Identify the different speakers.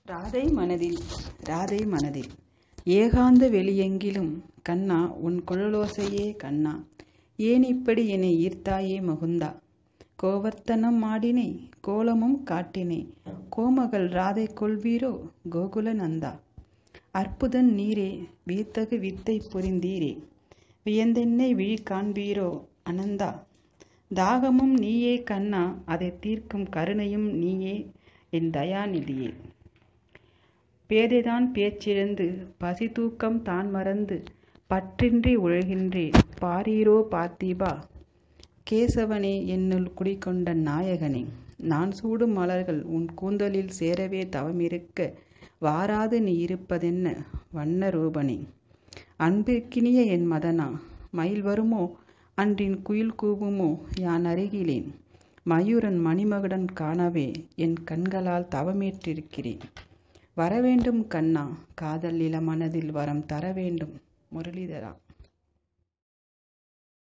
Speaker 1: ராதை மனதில் ராதை மனதில் ஏகாந்த வெளியெங்கிலும் கண்ணா உன் குழலோசையே கண்ணா ஏன் இப்படி என்னை ஈர்த்தாயே முகுந்தா கோவர்த்தனம் ஆடினே கோலமும் காட்டினே கோமகள் ராதை கொள்வீரோ கோகுல நந்தா அற்புதன் நீரே வியத்தகு வித்தை புரிந்தீரே வியந்தென்னை விழி காண்பீரோ அனந்தா தாகமும் நீயே கண்ணா அதை தீர்க்கும் கருணையும் நீயே என் தயாநிதியே பேதைதான் பேச்சிழந்து பசி தூக்கம் தான் மறந்து பற்றின்றி உழகின்றேன் பாரீரோ பார்த்திபா கேசவனே என்னுள் குடிகொண்ட நாயகனே நான் சூடும் மலர்கள் உன் கூந்தலில் சேரவே தவமிருக்க வாராது நீ இருப்பதென்ன வண்ண ரூபனே அன்பிற்கினிய என் மதனா மயில் வருமோ அன்றின் குயில் கூவுமோ யான் அருகிலேன் மயூரன் மணிமகுடன் காணவே என் கண்களால் தவமேற்றிருக்கிறேன் வரவேண்டும் கண்ணா காதல் இள மனதில் வரம் தர வேண்டும் முரளிதரா